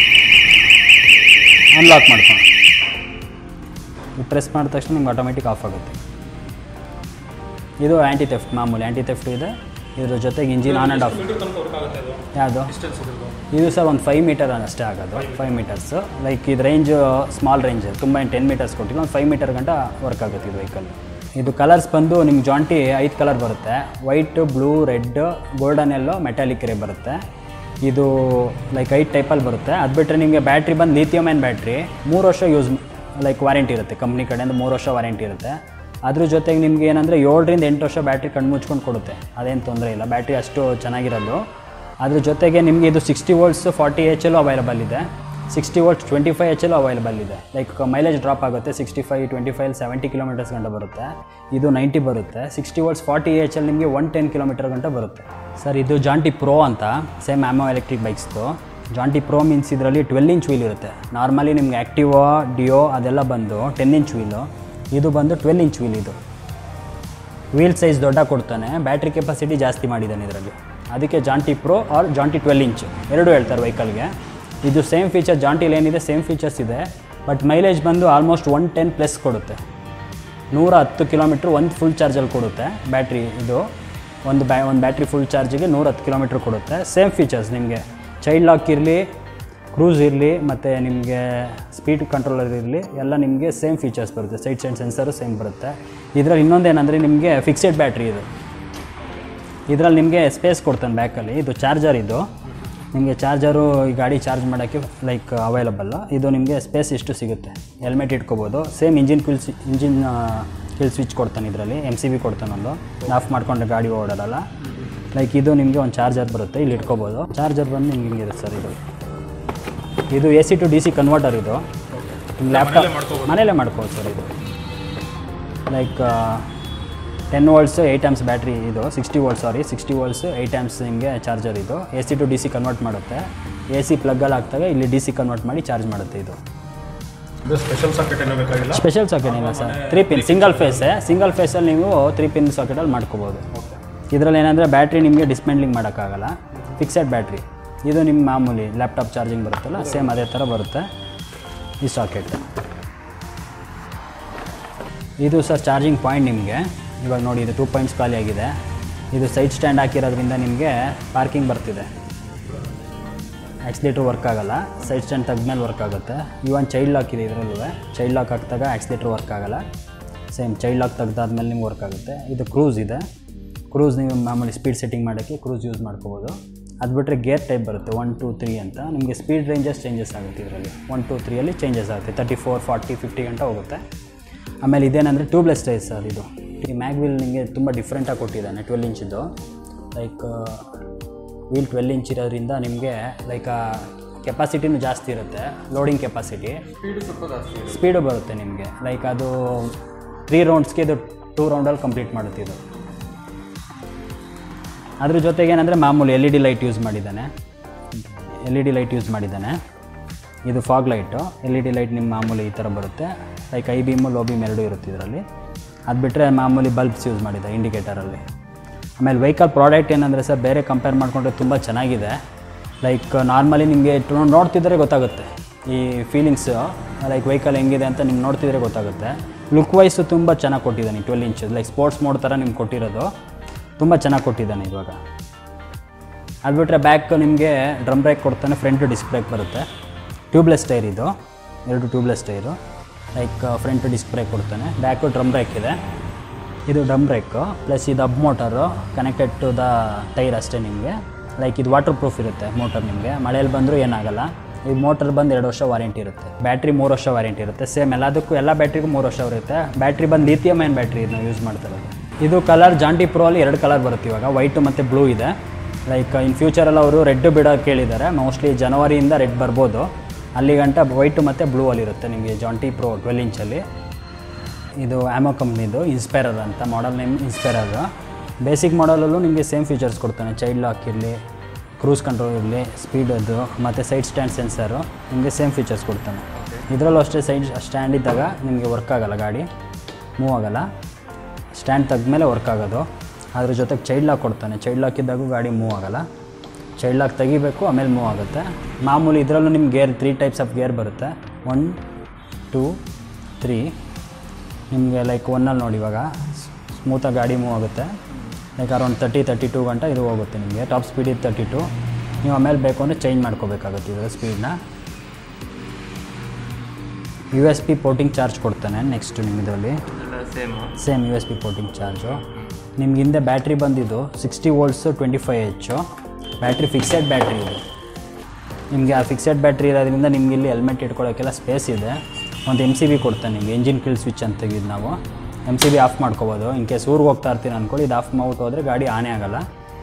ಅನ್ಲಾಕ್ ಮಾಡ್ಕೊಂಡು ಪ್ರೆಸ್ ಮಾಡಿದ ತಕ್ಷಣ ನಿಮ್ಗೆ ಆಟೋಮೆಟಿಕ್ ಆಫ್ ಆಗುತ್ತೆ ಇದು ಆ್ಯಂಟಿ ಥೆಫ್ಟ್ ಮಾಮೂಲಿ ಆ್ಯಂಟಿ ಥೆಫ್ಟ್ ಇದೆ ಇದ್ರ ಜೊತೆಗೆ ಇಂಜಿನ್ ಆನ್ ಆ್ಯಂಡ್ ಆಫ್ ತನಕ ವರ್ಕ್ ಆಗುತ್ತೆ ಅದು ಯಾವುದು ಡಿಸ್ಟೆನ್ಸ್ ಇದ್ರದ್ದು ಇದು ಸರ್ ಒಂದು ಫೈವ್ ಮೀಟರ್ ಅಷ್ಟೇ ಆಗೋದು ಫೈವ್ ಮೀಟರ್ಸು ಲೈಕ್ ಇದು ರೇಂಜ್ ಸ್ಮಾಲ್ ರೇಂಜ್ ತುಂಬ ಏನು ಟೆನ್ ಮೀಟರ್ಸ್ ಕೊಟ್ಟಿಲ್ಲ ಒಂದು ಫೈವ್ ಮೀಟರ್ ಗಂಟ ವರ್ಕ್ ಆಗುತ್ತೆ ಇದು ವೆಹಿಕಲ್ ಇದು ಕಲರ್ಸ್ ಬಂದು ನಿಮ್ಗೆ ಜಾಂಟಿ ಐದು ಕಲರ್ ಬರುತ್ತೆ white blue red golden yellow metallic grey ಬರುತ್ತೆ ಇದು ಲೈಕ್ ಐದು ಟೈಪಲ್ಲಿ ಬರುತ್ತೆ ಅದು ಬಿಟ್ಟರೆ ನಿಮಗೆ ಬ್ಯಾಟ್ರಿ ಬಂದು ಲಿಥಿಯಮ್ ಆ್ಯನ್ ಬ್ಯಾಟ್ರಿ ಮೂರು ವರ್ಷ ಯೂಸ್ ಲೈಕ್ ವಾರಂಟಿ ಇರುತ್ತೆ ಕಂಪ್ನಿ ಕಡೆಯಿಂದ ಮೂರು ವರ್ಷ ವಾರಂಟಿ ಇರುತ್ತೆ ಅದ್ರ ಜೊತೆಗೆ ನಿಮ್ಗೆ ಏನಂದರೆ ಏಳರಿಂದ ಎಂಟು ವರ್ಷ ಬ್ಯಾಟ್ರಿ ಕಣ್ಣು ಮುಚ್ಕೊಂಡು ಕೊಡುತ್ತೆ ಅದೇನು ತೊಂದರೆ ಇಲ್ಲ ಬ್ಯಾಟ್ರಿ ಅಷ್ಟು ಚೆನ್ನಾಗಿರೋದು ಅದ್ರ ಜೊತೆಗೆ ನಿಮಗೆ ಇದು ಸಿಕ್ಸ್ಟಿ ವೋಲ್ಟ್ಸ್ ಫಾರ್ಟಿ ಎಚ್ ಎಲ್ಲು ಅವೈಲಬಲ್ ಇದೆ sixty volts twenty five H ಎಲ್ಲು ಅವೈಲಬಲ್ ಇದೆ ಲೈಕ್ ಮೈಲೇಜ್ ಡ್ರಾಪ್ ಆಗುತ್ತೆ sixty five twenty five seventy kilometres ಗಂಟ ಬರುತ್ತೆ ಇದು ನೈಂಟಿ ಬರುತ್ತೆ sixty volts forty H L ನಿಮಗೆ ಒನ್ ಟೆನ್ ಕಿಲೋಮೀಟರ್ ಗಂಟ ಬರುತ್ತೆ ಸರ್ ಇದು ಜಾಂಟಿ ಪ್ರೋ ಅಂತ ಸೇಮ್ ಆಮೋ ಎಲೆಕ್ಟ್ರಿಕ್ ಬೈಕ್ಸ್ದು ಜಾಂಟಿ ಪ್ರೋ ಮೀನ್ಸ್ ಇದರಲ್ಲಿ ಟ್ವೆಲ್ ಇಂಚ್ ವೀಲ್ ಇರುತ್ತೆ ನಾರ್ಮಲಿ ನಿಮ್ಗೆ ಆ್ಯಕ್ಟಿವೋ ಡಿಯೋ ಅದೆಲ್ಲ ಬಂದು ಟೆನ್ ಇಂಚ್ ವೀಲು ಇದು ಬಂದು ಟ್ವೆಲ್ ಇಂಚ್ ವೀಲ್ ಇದು ವೀಲ್ ಸೈಜ್ ದೊಡ್ಡ ಕೊಡ್ತಾನೆ ಬ್ಯಾಟ್ರಿ ಕೆಪಾಸಿಟಿ ಜಾಸ್ತಿ ಮಾಡಿದ್ದಾನೆ ಇದರಲ್ಲಿ ಅದಕ್ಕೆ Jaunty pro or Jaunty twelve inch ಎರಡು ಹೇಳ್ತಾರೆ ವೆಹಿಕಲ್ಗೆ ಇದು ಸೇಮ್ ಫೀಚರ್ ಜಾಂಟಿಲಿ ಏನಿದೆ ಸೇಮ್ ಫೀಚರ್ಸ್ ಇದೆ ಬಟ್ ಮೈಲೇಜ್ ಬಂದು ಆಲ್ಮೋಸ್ಟ್ ಒನ್ ಟೆನ್ ಪ್ಲಸ್ ಕೊಡುತ್ತೆ ನೂರ ಹತ್ತು ಕಿಲೋಮೀಟ್ರ್ ಒಂದು ಫುಲ್ ಚಾರ್ಜಲ್ಲಿ ಕೊಡುತ್ತೆ ಬ್ಯಾಟ್ರಿ ಇದು ಒಂದು ಬ್ಯಾ ಒಂದು ಬ್ಯಾಟ್ರಿ ಫುಲ್ ಚಾರ್ಜಿಗೆ ನೂರ ಹತ್ತು ಕಿಲೋಮೀಟ್ರ್ ಕೊಡುತ್ತೆ ಸೇಮ್ ಫೀಚರ್ಸ್ ನಿಮಗೆ ಚೈಲ್ಡ್ ಲಾಕ್ ಇರಲಿ ಕ್ರೂಸ್ ಇರಲಿ ಮತ್ತು ನಿಮಗೆ ಸ್ಪೀಡ್ ಕಂಟ್ರೋಲರ್ ಇರಲಿ ಎಲ್ಲ ನಿಮಗೆ ಸೇಮ್ ಫೀಚರ್ಸ್ ಬರುತ್ತೆ ಸೈಡ್ ಸೈಡ್ ಸೆನ್ಸರು ಸೇಮ್ ಬರುತ್ತೆ ಇದರಲ್ಲಿ ಇನ್ನೊಂದೇನೆಂದರೆ ನಿಮಗೆ ಫಿಕ್ಸೆಡ್ ಬ್ಯಾಟ್ರಿ ಇದು ಇದರಲ್ಲಿ ನಿಮಗೆ ಸ್ಪೇಸ್ ಕೊಡ್ತಾನೆ ಬ್ಯಾಕಲ್ಲಿ ಇದು ಚಾರ್ಜರ್ ಇದು ನಿಮಗೆ ಚಾರ್ಜರು ಈ ಗಾಡಿ ಚಾರ್ಜ್ ಮಾಡೋಕ್ಕೆ ಲೈಕ್ ಅವೈಲಬಲ್ಲು ಇದು ನಿಮಗೆ ಸ್ಪೇಸ್ ಇಷ್ಟು ಸಿಗುತ್ತೆ ಹೆಲ್ಮೆಟ್ ಇಟ್ಕೋಬೋದು same engine kill engine kill switch ಕೊಡ್ತಾನೆ ಇದರಲ್ಲಿ ಎಮ್ ಸಿ ಬಿ ಕೊಡ್ತಾನೆ ಒಂದು ಆಫ್ ಮಾಡ್ಕೊಂಡ್ರೆ ಗಾಡಿ ಓಡೋಲ್ಲ ಲೈಕ್ ಇದು ನಿಮಗೆ ಒಂದು ಚಾರ್ಜರ್ ಬರುತ್ತೆ ಇಲ್ಲಿ ಇಟ್ಕೋಬೋದು ಚಾರ್ಜರ್ ಬಂದು ನಿಮ್ಗೆ ಹಿಂಗಿದೆ ಸರ್ ಇದು ಇದು A C to D C converter ಇದು ನಿಮ್ಮ ಲ್ಯಾಪ್ಟಾಪ್ ಮನೇಲೇ ಮಾಡ್ಕೋಬೋದು ಸರ್ ಇದು like ten volts eight amps battery ಇದು sixty volt sorry sixty volts eight amps ನಿಮಗೆ ಚಾರ್ಜರ್ ಇದು A C to D C convert ಮಾಡುತ್ತೆ ಎ ಸಿ ಪ್ಲಗ್ಗಲ್ಲಿ ಹಾಕ್ದಾಗ ಇಲ್ಲಿ ಡಿ ಸಿ ಕನ್ವರ್ಟ್ ಮಾಡಿ ಚಾರ್ಜ್ ಮಾಡುತ್ತೆ ಇದು ಇದು ಸ್ಪೆಷಲ್ ಸಾಕೆಟ್ ಏನೋ ಬೇಕಾಗಿಲ್ಲ ಸ್ಪೆಷಲ್ ಸಾಕೆಟ್ ಇಲ್ಲ ಸರ್ ತ್ರೀ ಪಿನ್ ಸಿಂಗಲ್ ಫೇಸೇ ಸಿಂಗಲ್ ಫೇಸಲ್ಲಿ ನೀವು ತ್ರೀ ಪಿನ್ ಸಾಕೆಟಲ್ಲಿ ಮಾಡ್ಕೋಬೋದು ಇದರಲ್ಲಿ ಏನಂದರೆ ಬ್ಯಾಟ್ರಿ ನಿಮಗೆ ಡಿಸ್ಮೆಂಡ್ಲಿಂಗ್ ಮಾಡೋಕ್ಕಾಗಲ್ಲ ಫಿಕ್ಸೆಡ್ ಬ್ಯಾಟ್ರಿ ಇದು ನಿಮ್ಮ ಮಾಮೂಲಿ ಲ್ಯಾಪ್ಟಾಪ್ ಚಾರ್ಜಿಂಗ್ ಬರುತ್ತಲ್ಲ ಸೇಮ್ ಅದೇ ಥರ ಬರುತ್ತೆ ಈ ಸಾಕೆಟ್ ಇದು ಸರ್ ಚಾರ್ಜಿಂಗ್ ಪಾಯಿಂಟ್ ನಿಮಗೆ ಇವಾಗ ನೋಡಿ ಇದು ಟೂ ಪಾಯಿಂಟ್ಸ್ ಖಾಲಿ ಆಗಿದೆ ಇದು ಸೈಡ್ ಸ್ಟ್ಯಾಂಡ್ ಹಾಕಿರೋದ್ರಿಂದ ನಿಮಗೆ ಪಾರ್ಕಿಂಗ್ ಬರ್ತಿದೆ ಆಕ್ಸಿಲೇಟ್ರ್ ವರ್ಕ್ ಆಗಲ್ಲ ಸೈಡ್ ಸ್ಟ್ಯಾಂಡ್ ತೆಗ್ದ್ಮೇಲೆ ವರ್ಕ್ ಆಗುತ್ತೆ ಇವನ್ ಚೈಲ್ಡ್ ಲಾಕ್ ಇದೆ ಇದರಲ್ಲೂ ಚೈಲ್ಡ್ ಲಾಕ್ ಹಾಕಿದಾಗ ಆಕ್ಸಿಲೇಟ್ರ್ ವರ್ಕ್ ಆಗಲ್ಲ ಸೇಮ್ ಚೈಲ್ಡ್ ಲಾಕ್ ತೆಗ್ದಾದ್ಮೇಲೆ ನಿಮ್ಗೆ ವರ್ಕ್ ಆಗುತ್ತೆ ಇದು ಕ್ರೂಸ್ ಇದೆ ಕ್ರೂಸ್ ನೀವು ಮಾಮೂಲಿ ಸ್ಪೀಡ್ ಸೆಟ್ಟಿಂಗ್ ಮಾಡೋಕ್ಕೆ ಕ್ರೂಸ್ ಯೂಸ್ ಮಾಡ್ಕೋಬೋದು ಅದು ಬಿಟ್ಟರೆ ಗೇರ್ ಟೈಪ್ ಬರುತ್ತೆ ಒನ್ ಟು ತ್ರೀ ಅಂತ ನಿಮಗೆ ಸ್ಪೀಡ್ ರೇಂಜಸ್ ಚೇಂಜಸ್ ಆಗುತ್ತೆ ಇದರಲ್ಲಿ ಒನ್ ಟು ತ್ರೀಯಲ್ಲಿ ಚೇಂಜಸ್ ಆಗುತ್ತೆ ತರ್ಟಿ ಫೋರ್ ಫಾರ್ಟಿ ಫಿಫ್ಟಿ ಗಂಟ ಹೋಗುತ್ತೆ ಆಮೇಲೆ ಇದೇನಂದರೆ ಟ್ಯೂಬ್ಲೆಸ್ ಟೈರ್ಸ್ ಸರ್ ಇದು ಈ ಮ್ಯಾಗ್ವಿಲ್ ನಿಮಗೆ ತುಂಬ ಡಿಫ್ರೆಂಟಾಗಿ ಕೊಟ್ಟಿದ್ದಾನೆ ಟ್ವೆಲ್ ಇಂಚಿದ್ದು ಲೈಕ್ ವೀಲ್ ಟ್ವೆಲ್ ಇಂಚ್ ಇರೋದ್ರಿಂದ ನಿಮಗೆ ಲೈಕ್ ಕೆಪಾಸಿಟಿನೂ ಜಾಸ್ತಿ ಇರುತ್ತೆ ಲೋಡಿಂಗ್ ಕೆಪಾಸಿಟಿ ಸ್ಪೀಡು ಬರುತ್ತೆ ನಿಮಗೆ ಲೈಕ್ ಅದು ತ್ರೀ ರೌಂಡ್ಸ್ಗೆ ಇದು ಟೂ ರೌಂಡಲ್ಲಿ ಕಂಪ್ಲೀಟ್ ಮಾಡುತ್ತೆ ಇದು ಅದ್ರ ಜೊತೆಗೆ ಏನಂದರೆ ಮಾಮೂಲಿ L E D light use ಮಾಡಿದ್ದಾನೆ L E D light use ಮಾಡಿದ್ದಾನೆ ಇದು fog light L E D light ನಿಮ್ಮ ಮಾಮೂಲಿ ಈ ಥರ ಬರುತ್ತೆ like high beam low beam ಎರಡೂ ಇರುತ್ತೆ ಇದರಲ್ಲಿ ಅದು ಬಿಟ್ಟರೆ ಮಾಮೂಲಿ ಬಲ್ಬ್ಸ್ ಯೂಸ್ ಮಾಡಿದೆ ಇಂಡಿಕೇಟರಲ್ಲಿ ಆಮೇಲೆ ವೆಹಿಕಲ್ ಪ್ರಾಡಕ್ಟ್ ಏನಂದರೆ ಸರ್ ಬೇರೆ ಕಂಪೇರ್ ಮಾಡಿಕೊಂಡ್ರೆ ತುಂಬ ಚೆನ್ನಾಗಿದೆ ಲೈಕ್ ನಾರ್ಮಲಿ ನಿಮಗೆ ನೋಡ್ತಿದ್ರೆ ಗೊತ್ತಾಗುತ್ತೆ ಈ ಫೀಲಿಂಗ್ಸು ಲೈಕ್ ವೆಹಿಕಲ್ ಹೆಂಗಿದೆ ಅಂತ ನಿಮ್ಗೆ ನೋಡ್ತಿದ್ರೆ ಗೊತ್ತಾಗುತ್ತೆ ಲುಕ್ ವೈಸು ತುಂಬ ಚೆನ್ನಾಗಿ ಕೊಟ್ಟಿದ್ದಾನೆ twelve inch like sports mode ಥರ ನಿಮ್ಗೆ ಕೊಟ್ಟಿರೋದು ತುಂಬ ಚೆನ್ನಾಗಿ ಕೊಟ್ಟಿದ್ದಾನೆ ಇವಾಗ ಅದು ಬಿಟ್ಟರೆ ಬ್ಯಾಕ್ ನಿಮಗೆ ಡ್ರಮ್ ಬ್ರೇಕ್ ಕೊಡ್ತಾನೆ front disc brake tubeless tyre tyre ಇದು ಎರಡು tubeless tyre like front disc brake ಕೊಡ್ತಾನೆ ಬ್ಯಾಕು ಡ್ರಮ್ ಬ್ರೇಕ್ ಇದೆ ಇದು ಡ್ರಮ್ ಬ್ರೇಕು ಪ್ಲಸ್ ಇದು hub motor connected to the tyre ಅಷ್ಟೇ ನಿಮಗೆ ಲೈಕ್ ಇದು ವಾಟರ್ ಪ್ರೂಫ್ ಇರುತ್ತೆ ಮೋಟರ್ ನಿಮಗೆ ಮಳೆಯಲ್ಲಿ ಬಂದರೂ ಏನಾಗಲ್ಲ ಈ ಮೋಟರ್ ಬಂದು ಎರಡು ವರ್ಷ ವಾರಂಟಿ ಇರುತ್ತೆ ಬ್ಯಾಟ್ರಿ ಮೂರು ವರ್ಷ ವಾರಂಟಿ ಇರುತ್ತೆ ಸೇಮ್ ಎಲ್ಲದಕ್ಕೂ ಎಲ್ಲ ಬ್ಯಾಟ್ರಿಗೂ ಮೂರು ವರ್ಷ ಇರುತ್ತೆ ಬ್ಯಾಟ್ರಿ ಬಂದು ಲಿಥಿಯಮ್ ಏನು ಬ್ಯಾಟ್ರಿ ನಾವು ಯೂಸ್ ಮಾಡ್ತಿರೋದು ಇದು ಕಲರ್ ಜಾಂಟಿ ಪ್ರೋ ಅಲ್ಲಿ ಎರಡು ಕಲರ್ ಬರುತ್ತೆ ಇವಾಗ ವೈಟು ಮತ್ತು ಬ್ಲೂ ಇದೆ ಲೈಕ್ ಇನ್ ಫ್ಯೂಚರಲ್ಲಿ ಅವರು ರೆಡ್ ಬಿಡೋಕೆ ಕೇಳಿದ್ದಾರೆ ಮೋಸ್ಟ್ಲಿ ಜನವರಿಯಿಂದ ರೆಡ್ ಬರ್ಬೋದು ಅಲ್ಲಿ ಗಂಟ ವೈಟು ಮತ್ತು ಬ್ಲೂ ಅಲ್ಲಿ ಇರುತ್ತೆ ನಿಮಗೆ ಜಾಂಟಿ ಪ್ರೋ ಟ್ವೆಲ್ ಇಂಚಲ್ಲಿ ಇದು ಆ್ಯಮೋ ಕಂಪ್ನಿದು ಇನ್ಸ್ಪೈರರ್ ಅಂತ ಮಾಡಲ್ ನೇಮ್ ಇನ್ಸ್ಪೈರರ್ ಬೇಸಿಕ್ ಮಾಡಲಲ್ಲೂ ನಿಮಗೆ ಸೇಮ್ ಫೀಚರ್ಸ್ ಕೊಡ್ತಾನೆ ಚೈಲ್ಡ್ ಲಾಕ್ ಇರಲಿ ಕ್ರೂಸ್ ಕಂಟ್ರೋಲ್ ಇರಲಿ ಸ್ಪೀಡದ್ದು ಮತ್ತು ಸೈಡ್ ಸ್ಟ್ಯಾಂಡ್ ಸೆನ್ಸರು ನಿಮಗೆ ಸೇಮ್ ಫೀಚರ್ಸ್ ಕೊಡ್ತಾನೆ ಇದರಲ್ಲೂ ಅಷ್ಟೇ ಸೈಡ್ ಸ್ಟ್ಯಾಂಡ್ ಇದ್ದಾಗ ನಿಮಗೆ ವರ್ಕ್ ಆಗಲ್ಲ ಗಾಡಿ ಮೂವ್ ಆಗಲ್ಲ ಸ್ಟ್ಯಾಂಡ್ ತೆಗ್ದ್ಮೇಲೆ ವರ್ಕ್ ಆಗೋದು ಅದ್ರ ಜೊತೆಗೆ ಚೈಲ್ಡ್ ಲಾಕ್ ಕೊಡ್ತಾನೆ ಚೈಲ್ಡ್ ಲಾಕ್ ಇದ್ದಾಗೂ ಗಾಡಿ ಮೂವ್ ಆಗಲ್ಲ ಚೈಲ್ಡ್ ಲಾಕ್ ತೆಗಿಬೇಕು ಆಮೇಲೆ ಮೂವ್ ಆಗುತ್ತೆ ಮಾಮೂಲಿ ಇದರಲ್ಲೂ ನಿಮ್ಗೆ gear three types of gear ಬರುತ್ತೆ ಒನ್ ಟೂ ತ್ರೀ ನಿಮಗೆ ಲೈಕ್ ಒನ್ನಲ್ಲಿ ನೋಡಿ ಇವಾಗ ಸ್ಮೂತಾಗಿ ಗಾಡಿ ಮೂವ್ ಆಗುತ್ತೆ like around thirty thirty two ಗಂಟ ಇದು ಹೋಗುತ್ತೆ ನಿಮಗೆ ಟಾಪ್ ಸ್ಪೀಡ್ ಇದು ತರ್ಟಿ ಟು ನೀವು ಆಮೇಲೆ ಬೇಕು ಅಂದರೆ ಚೇಂಜ್ ಮಾಡ್ಕೋಬೇಕಾಗುತ್ತೆ ಇದರ ಸ್ಪೀಡ್ನ U S B porting charge ಕೊಡ್ತಾನೆ ನೆಕ್ಸ್ಟ್ ನಿಮ್ಮದ್ರಲ್ಲಿ same same U S B porting charge ನಿಮ್ಗೆ ಹಿಂದೆ ಬ್ಯಾಟ್ರಿ ಬಂದಿದ್ದು sixty volts twenty five H battery fixed battery ಇದು ನಿಮಗೆ ಆ ಫಿಕ್ಸೆಡ್ ಬ್ಯಾಟ್ರಿ ಇರೋದ್ರಿಂದ ನಿಮ್ಗೆ ಇಲ್ಲಿ ಹೆಲ್ಮೆಟ್ ಇಟ್ಕೊಳ್ಳೋಕ್ಕೆಲ್ಲ ಸ್ಪೇಸ್ ಇದೆ ಒಂದು ಎಮ್ ಸಿ ಬಿ ಕೊಡ್ತಾನೆ ನಿಮಗೆ ಎಂಜಿನ್ ಕಿಲ್ ಸ್ವಿಚ್ ಅಂತ ತೆಗೆದು ನಾವು ಎಮ್ ಸಿ ಬಿ ಆಫ್ ಮಾಡ್ಕೋಬೋದು ಇನ್ ಕೇಸ್ ಊರಿಗೆ ಹೋಗ್ತಾ ಇರ್ತೀನಿ ಅಂದ್ಕೊಳ್ಳಿ ಇದು ಆಫ್ ಮಾಡ್ಬಿಟ್ಟು ಹೋದರೆ ಗಾಡಿ ಆನೇ ಆಗಲ್ಲ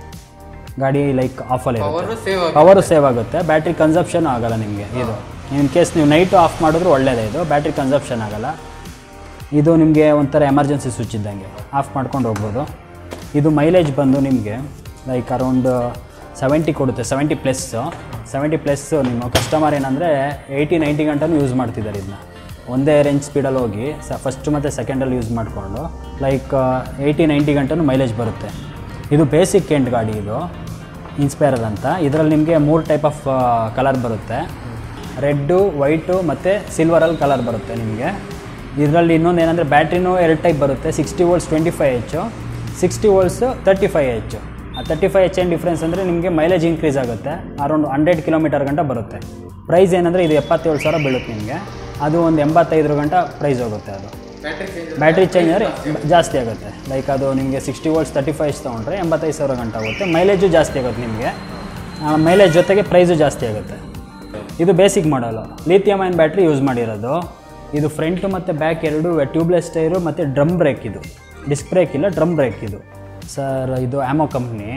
ಗಾಡಿ ಲೈಕ್ ಆಫಲ್ಲಿ ಪವರು ಇರುತ್ತೆ ಸೇವ್ ಆಗಿ ಪವರು ಸೇವ್ ಆಗುತ್ತೆ ಬ್ಯಾಟ್ರಿ ಕನ್ಸಪ್ಷನ್ ಆಗಲ್ಲ ನಿಮಗೆ ಇದು ಇನ್ ಕೇಸ್ ನೀವು ನೈಟು ಆಫ್ ಮಾಡಿದ್ರು ಒಳ್ಳೇದೇ ಇದು ಬ್ಯಾಟ್ರಿ ಕನ್ಸಪ್ಷನ್ ಆಗಲ್ಲ ಇದು ನಿಮಗೆ ಒಂಥರ ಎಮರ್ಜೆನ್ಸಿ ಸ್ವಿಚ್ ಇದ್ದಂಗೆ ಆಫ್ ಮಾಡ್ಕೊಂಡು ಹೋಗ್ಬೋದು ಇದು ಮೈಲೇಜ್ ಬಂದು ನಿಮಗೆ ಲೈಕ್ ಅರೌಂಡ್ ಸೆವೆಂಟಿ ಕೊಡುತ್ತೆ ಸೆವೆಂಟಿ ಪ್ಲಸ್ಸು ಸೆವೆಂಟಿ ಪ್ಲಸ್ಸು ನಿಮ್ಮ ಕಸ್ಟಮರ್ ಏನಂದರೆ ಏಯ್ಟಿ ನೈಂಟಿ ಗಂಟನೂ ಯೂಸ್ ಮಾಡ್ತಿದ್ದಾರೆ ಇದನ್ನ ಒಂದೇ ರೇಂಜ್ ಸ್ಪೀಡಲ್ಲಿ ಹೋಗಿ ಸ ಫಸ್ಟ್ ಮತ್ತು ಸೆಕೆಂಡಲ್ಲಿ ಯೂಸ್ ಮಾಡಿಕೊಂಡು ಲೈಕ್ ಏಯ್ಟಿ ನೈಂಟಿ ಗಂಟನೂ ಮೈಲೇಜ್ ಬರುತ್ತೆ ಇದು ಬೇಸಿಕ್ ಎಂಡ್ ಗಾಡಿ ಇದು ಇನ್ಸ್ಪೈರರ್ ಅಂತ ಇದರಲ್ಲಿ ನಿಮಗೆ ಮೂರು ಟೈಪ್ ಆಫ್ ಕಲರ್ ಬರುತ್ತೆ ರೆಡ್ಡು ವೈಟು ಮತ್ತು ಸಿಲ್ವರಲ್ಲಿ ಕಲರ್ ಬರುತ್ತೆ ನಿಮಗೆ ಇದರಲ್ಲಿ ಇನ್ನೊಂದು ಏನಂದರೆ ಬ್ಯಾಟ್ರಿನೂ ಎರಡು ಟೈಪ್ ಬರುತ್ತೆ sixty volts twenty five H sixty volts thirty five H ಆ ತರ್ಟಿ ಫೈವ್ ಎಚ್ ಏನು ಡಿಫ್ರೆನ್ಸ್ ಅಂದರೆ ನಿಮಗೆ ಮೈಲೇಜ್ ಇನ್ಕ್ರೀಸ್ ಆಗುತ್ತೆ ಅರೌಂಡ್ ಹಂಡ್ರೆಡ್ ಕಿಲೋಮೀಟರ್ ಗಂಟ ಬರುತ್ತೆ ಪ್ರೈಸ್ ಏನಂದರೆ ಇದು ಎಪ್ಪತ್ತೇಳು ಸಾವಿರ ಬೀಳುತ್ತೆ ನಿಮಗೆ ಅದು ಒಂದು ಎಂಬತ್ತೈದು ಗಂಟ ಪ್ರೈಸ್ ಹೋಗುತ್ತೆ ಅದು ಬ್ಯಾಟ್ರಿ ಚೇಂಜ್ ಬ್ಯಾಟ್ರಿ ಚೇಂಜ್ ಅಂದರೆ ಜಾಸ್ತಿ ಆಗುತ್ತೆ ಲೈಕ್ ಅದು ನಿಮಗೆ ಸಿಕ್ಸ್ಟಿ ವೋಲ್ಟ್ಸ್ ತರ್ಟಿ ಫೈವ್ ತೊಗೊಂಡ್ರೆ ಎಂಬತ್ತೈದು ಸಾವಿರ ಗಂಟೆ ಆಗುತ್ತೆ ಮೈಲೇಜು ಜಾಸ್ತಿ ಆಗುತ್ತೆ ನಿಮಗೆ ಮೈಲೇಜ್ ಜೊತೆಗೆ ಪ್ರೈಸು ಜಾಸ್ತಿ ಆಗುತ್ತೆ ಇದು ಬೇಸಿಕ್ ಮಾಡಲು ಲಿಥಿಯಮ್ ಐನ್ ಬ್ಯಾಟ್ರಿ ಯೂಸ್ ಮಾಡಿರೋದು ಇದು ಫ್ರಂಟ್ ಮತ್ತು ಬ್ಯಾಕ್ ಎರಡು ಟ್ಯೂಬ್ಲೆಸ್ ಟೈರು ಮತ್ತು ಡ್ರಮ್ ಬ್ರೇಕ್ ಇದು ಡಿಸ್ಕ್ ಬ್ರೇಕ್ ಇಲ್ಲ ಡ್ರಮ್ ಬ್ರೇಕ್ ಇದು ಸರ್ ಇದು ಆ್ಯಮೋ ಕಂಪ್ನಿ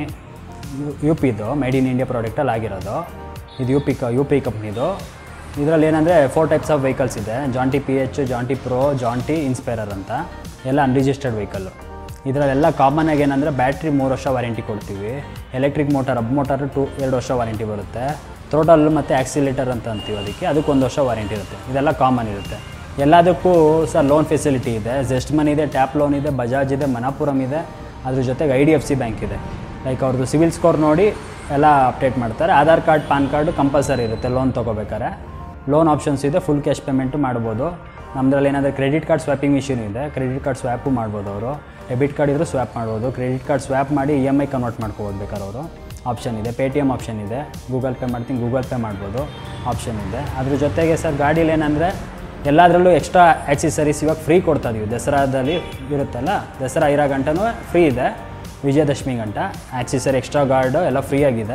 ಯು ಪಿದು ಮೇಡ್ ಇನ್ ಇಂಡಿಯಾ ಪ್ರಾಡಕ್ಟಲ್ಲಿ ಆಗಿರೋದು ಇದು ಯು ಪಿ ಕ ಯು ಪಿ ಕಂಪ್ನಿದು ಇದರಲ್ಲಿ ಏನಂದರೆ ಫೋರ್ ಟೈಪ್ಸ್ ಆಫ್ ವೆಹಿಕಲ್ಸ್ ಇದೆ Jaunty P H Jaunty pro Jaunty Inspirer ಅಂತ ಎಲ್ಲ ಅನ್ರಿಜಿಸ್ಟರ್ಡ್ ವೆಹಿಕಲ್ಲು ಇದರಲ್ಲೆಲ್ಲ ಕಾಮನ್ ಆಗಿ ಏನಂದರೆ ಬ್ಯಾಟ್ರಿ ಮೂರು ವರ್ಷ ವಾರಂಟಿ ಕೊಡ್ತೀವಿ electric motor hub motor two ಎರಡು ವರ್ಷ ವಾರಂಟಿ ಬರುತ್ತೆ ಥ್ರೋಟಲ್ ಮತ್ತು ಆಕ್ಸಿಲೇಟರ್ ಅಂತ ಅಂತೀವಿ ಅದಕ್ಕೆ ಅದಕ್ಕೆ ಒಂದು ವರ್ಷ ವಾರಂಟಿ ಇರುತ್ತೆ ಇದೆಲ್ಲ ಕಾಮನ್ ಇರುತ್ತೆ ಎಲ್ಲದಕ್ಕೂ ಸರ್ ಲೋನ್ ಫೆಸಿಲಿಟಿ ಇದೆ ಜೆಸ್ಟ್ ಮನಿ ಇದೆ ಟ್ಯಾಪ್ ಲೋನ್ ಇದೆ ಬಜಾಜ್ ಇದೆ ಮನಾಪುರಮ್ ಇದೆ ಅದ್ರ ಜೊತೆಗೆ I D F C bank ಇದೆ ಲೈಕ್ ಅವ್ರದ್ದು ಸಿವಿಲ್ ಸ್ಕೋರ್ ನೋಡಿ ಎಲ್ಲ ಅಪ್ಡೇಟ್ ಮಾಡ್ತಾರೆ Aadhaar card PAN card compulsory ಇರುತ್ತೆ ಲೋನ್ ತೊಗೋಬೇಕಾರೆ ಲೋನ್ ಆಪ್ಷನ್ಸ್ ಇದೆ ಫುಲ್ ಕ್ಯಾಶ್ ಪೇಮೆಂಟು ಮಾಡ್ಬೋದು ನಮ್ಮದ್ರಲ್ಲಿ ಏನಾದರೂ ಕ್ರೆಡಿಟ್ ಕಾರ್ಡ್ ಸ್ವ್ಯಾಪಿಂಗ್ ಮಿಷಿನ್ ಇದೆ ಕ್ರೆಡಿಟ್ ಕಾರ್ಡ್ ಸ್ವ್ಯಾಪು ಮಾಡ್ಬೋದು ಅವರು ಡೆಬಿಟ್ ಕಾರ್ಡ್ ಇದ್ರೂ ಸ್ವ್ಯಾಪ್ ಮಾಡ್ಬೋದು ಕ್ರೆಡಿಟ್ ಕಾರ್ಡ್ ಸ್ವ್ಯಾಪ್ ಮಾಡಿ ಇ ಎಮ್ ಐ ಕನ್ವರ್ಟ್ ಮಾಡ್ಕೋಬೋದು ಬೇಕಾದ್ರೆ ಅವರು ಆಪ್ಷನ್ ಇದೆ ಪೇ ಟಿ ಎಮ್ ಆಪ್ಷನ್ ಇದೆ ಗೂಗಲ್ ಪೇ ಮಾಡ್ತೀನಿ ಗೂಗಲ್ ಪೇ ಮಾಡ್ಬೋದು ಆಪ್ಷನ್ ಇದೆ ಅದ್ರ ಜೊತೆಗೆ ಸರ್ ಗಾಡೀಲಿ ಏನಂದರೆ ಎಲ್ಲದರಲ್ಲೂ ಎಕ್ಸ್ಟ್ರಾ ಆಕ್ಸೆಸರೀಸ್ ಇವಾಗ ಫ್ರೀ ಕೊಡ್ತಾ ಇದೀವಿ ದಸರಾದಲ್ಲಿ ಇರುತ್ತಲ್ಲ ದಸರಾ ಇರೋ ಗಂಟನೂ ಫ್ರೀ ಇದೆ ವಿಜಯದಶಮಿ ಗಂಟ ಆಕ್ಸೆಸರಿ ಎಕ್ಸ್ಟ್ರಾ ಗಾರ್ಡು ಎಲ್ಲ ಫ್ರೀ ಆಗಿದೆ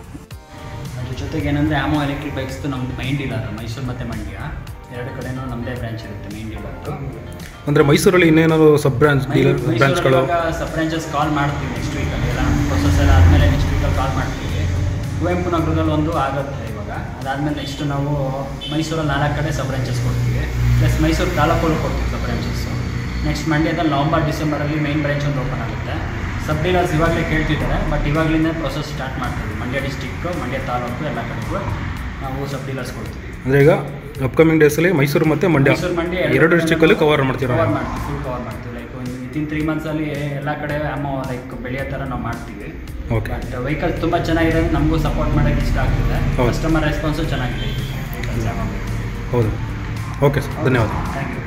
ಅದ್ರ ಜೊತೆಗೆ ಏನಂದರೆ ಆಮೋ ಎಲೆಕ್ಟ್ರಿಕ್ ಬೈಕ್ಸ್ದು ನಮ್ಮದು ಮೈನ್ ಡೀಲರ್ ಮೈಸೂರು ಮತ್ತು ಮಂಡ್ಯ ಎರಡು ಕಡೆನೂ ನಮ್ಮದೇ ಬ್ರಾಂಚ್ ಇರುತ್ತೆ ಮೈನ್ ಡೀಲರ್ದು ಅಂದರೆ ಮೈಸೂರಲ್ಲಿ ಇನ್ನೇನಾದ್ರು ಸಬ್ ಬ್ರಾಂಚ್ ಡೀಲರ್ ಬ್ರಾಂಚ್ಗಳು ಸಬ್ ಬ್ರಾಂಚಸ್ ಕಾಲ್ ಮಾಡ್ತೀವಿ ನೆಕ್ಸ್ಟ್ ವೀಕಲ್ಲಿ ಎಲ್ಲ ಪ್ರೊಸೆಸ್ ಎಲ್ಲ ಆದಮೇಲೆ ನೆಕ್ಸ್ಟ್ ವೀಕಲ್ಲಿ ಕಾಲ್ ಮಾಡ್ತೀವಿ ಕುವೆಂಪು ನಗರದಲ್ಲಿ ಒಂದು ಆಗುತ್ತೆ ಇವಾಗ ಅದಾದಮೇಲೆ ನೆಕ್ಸ್ಟ್ ನಾವು ಮೈಸೂರಲ್ಲಿ ನಾಲ್ಕು ಕಡೆ ಸಬ್ ಬ್ರಾಂಚಸ್ ಕೊಡ್ತೀವಿ ಪ್ಲಸ್ ಮೈಸೂರು ತಾಲೂಕಲ್ಲೂ ಕೊಡ್ತೀವಿ ಸಬ್ ಬ್ರಾಂಚಸ್ಸು ನೆಕ್ಸ್ಟ್ ಮಂಡ್ಯದಲ್ಲಿ ನವಂಬರ್ ಡಿಸೆಂಬರಲ್ಲಿ ಮೈನ್ ಬ್ರಾಂಚ್ ಒಂದು ಓಪನ್ ಆಗುತ್ತೆ ಸಬ್ ಡೀಲರ್ಸ್ ಇವಾಗಲೇ ಕೇಳ್ತಿದ್ದಾರೆ ಬಟ್ ಇವಾಗಲಿಂದ ಪ್ರೊಸೆಸ್ ಸ್ಟಾರ್ಟ್ ಮಾಡ್ತೀವಿ ಮಂಡ್ಯ ಡಿಸ್ಟಿಕ್ಕು ಮಂಡ್ಯ ತಾಲೂಕು ಎಲ್ಲ ಕಡೆಗೂ ನಾವು ಸಬ್ ಡೀಲರ್ಸ್ ಕೊಡ್ತೀವಿ ಅಂದರೆ ಈಗ ಅಪ್ಕಮಿಂಗ್ ಡೇಸಲ್ಲಿ ಮೈಸೂರು ಮತ್ತು ಮಂಡ್ಯ ಮೈಸೂರು ಮಂಡ್ಯ ಎರಡು ಡಿಸ್ಟಿಕಲ್ಲಿ ಕವರ್ ಮಾಡ್ತೀರಾ ಕವರ್ ಮಾಡ್ತೀವಿ ಫುಲ್ ಕವರ್ ಮಾಡ್ತೀವಿ ಲೈಕ್ ವಿತಿನ್ ತ್ರೀ ಮಂತ್ಸಲ್ಲಿ ಎಲ್ಲ ಕಡೆ ಅಮೋ ಲೈಕ್ ಬೆಳೆಯೋ ಥರ ನಾವು ಮಾಡ್ತೀವಿ ಓಕೆ ಬಟ್ ವೆಹಿಕಲ್ ತುಂಬ ಚೆನ್ನಾಗಿದೆ ನಮಗೂ ಸಪೋರ್ಟ್ ಮಾಡೋಕ್ಕೆ ಇಷ್ಟ ಆಗ್ತಿದೆ ಹೌದು. ಕಸ್ಟಮರ್ ರೆಸ್ಪಾನ್ಸು ಚೆನ್ನಾಗಿದೆ ವೆಹಿಕಲ್ಸ್ ಹೌದು ಓಕೆ ಸರ್ ಧನ್ಯವಾದ ಥ್ಯಾಂಕ್ ಯು